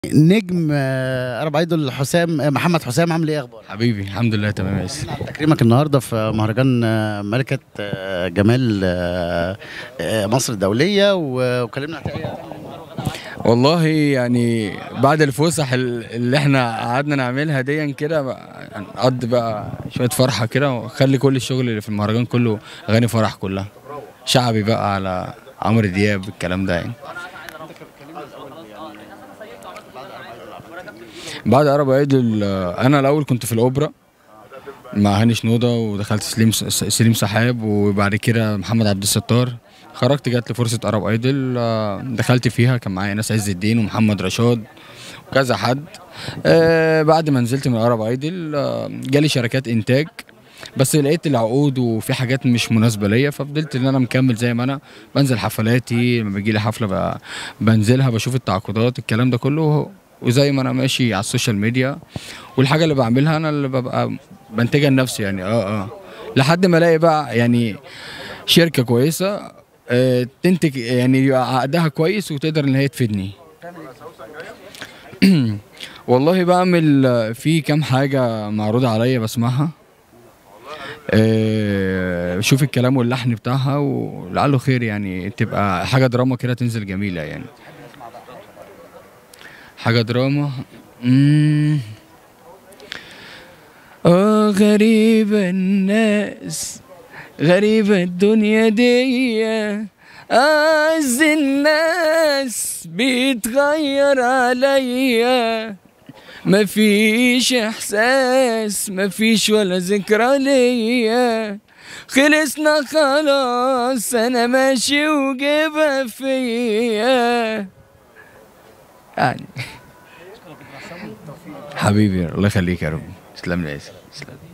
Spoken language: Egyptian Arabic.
نجم آه، اربع ايدول حسام آه، محمد حسام عامل ايه اخبارك؟ حبيبي الحمد لله تمام يا ياسر تكريمك النهارده في مهرجان آه، ملكه آه، جمال آه، آه، مصر الدوليه و- وكلمنا عن تقريباً والله يعني بعد الفسح ال- اللي احنا قعدنا نعملها دي كده بقى هنقضي بقى شويه فرحه كده وخلي كل الشغل اللي في المهرجان كله اغاني فرح كلها شعبي بقى على عمرو دياب الكلام ده يعني بعد عرب ايدل آه، انا الاول كنت في الاوبرا مع هاني شنوده ودخلت سليم سليم سحاب وبعد كده محمد عبد الستار خرجت جات لي فرصه ارب ايدل آه، دخلت فيها كان معايا ناس عز الدين ومحمد رشاد وكذا حد آه، بعد ما نزلت من ارب ايدل آه، جالي شركات انتاج بس لقيت العقود وفي حاجات مش مناسبه ليا ففضلت ان انا مكمل زي ما انا بنزل حفلاتي لما بيجي لي حفله ب- بنزلها بشوف التعاقدات الكلام ده كله وزي ما انا ماشي على السوشيال ميديا والحاجه اللي بعملها انا اللي ببقى بنتجها لنفسي يعني اه اه لحد ما الاقي بقى يعني شركه كويسه آه تنتج يعني يبقى عقدها كويس وتقدر ان هي تفيدني والله بعمل آه، في كام حاجه معروضه عليا بسمعها آه، بشوف الكلام واللحن بتاعها ولعله خير يعني تبقى حاجه دراما كده تنزل جميله يعني حاجه دراما مم. اه غريبة الناس غريبة الدنيا دي أعز الناس بيتغير عليا مفيش إحساس مفيش ولا ذكرى ليا خلصنا خلاص أنا ماشي وجيبها فيا يعني حبيبي الله يخليك يا رب تسلم لي يا ياسر. تسلم